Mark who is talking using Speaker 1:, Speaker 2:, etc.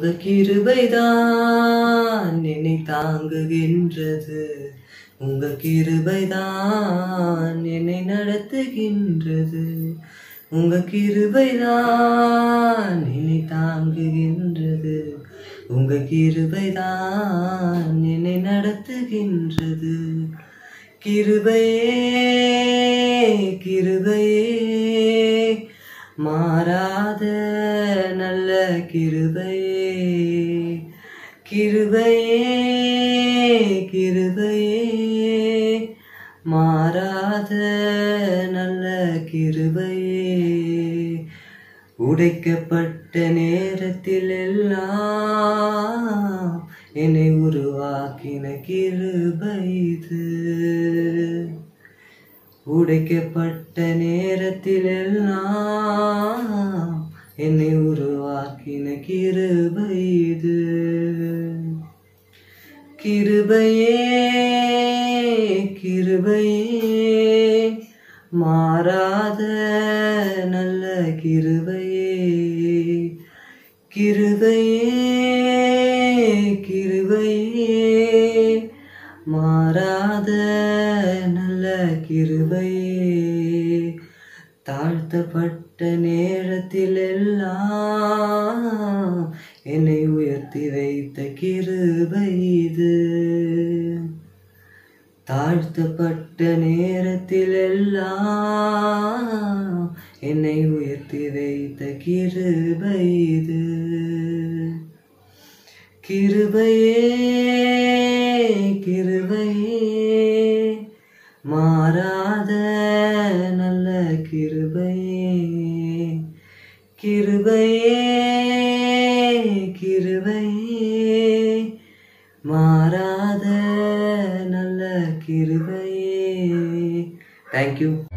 Speaker 1: உங்க கிருபைதான் என்னை தாங்குகின்றது உங்க கிருபைதான் என்னை நடத்துகின்றது உங்க கிருபைதான் என்னை தாங்குகின்றது உங்க கிருபைதான் என்னை நடத்துகின்றது கிருபையே கிருபையே மாறாத நல்ல கிருபையே கிருபையே கிருபையே மாறாத நல்ல கிருபையே உடைக்கப்பட்ட நேரத்தில் எல்லாம் என்னை உருவாக்கின கிருபை இது உடைக்கப்பட்ட நேரத்தில் எல்லாம் என்னை உருவாக்கின கிருபை இது கிருபையே கிருபையே மாறாத நல்ல கிருபையே கிருபையே கிருபையே மாறாத நல்ல கிருபையே தாழ்த்தப்பட்ட நேரத்தில் எல்லாம் என்னை உயர்த்தி வைத்த கிருபை இது தாழ்த்தப்பட்ட நேரத்தில் எல்லாம் என்னை உயர்த்தி வைத்த கிருபை இது கிருபையே கிருபையே மாறாத நல்ல கிருபையே கிருபையே கிருபையே மாறாத நல்ல கிருபையே தேங்க்யூ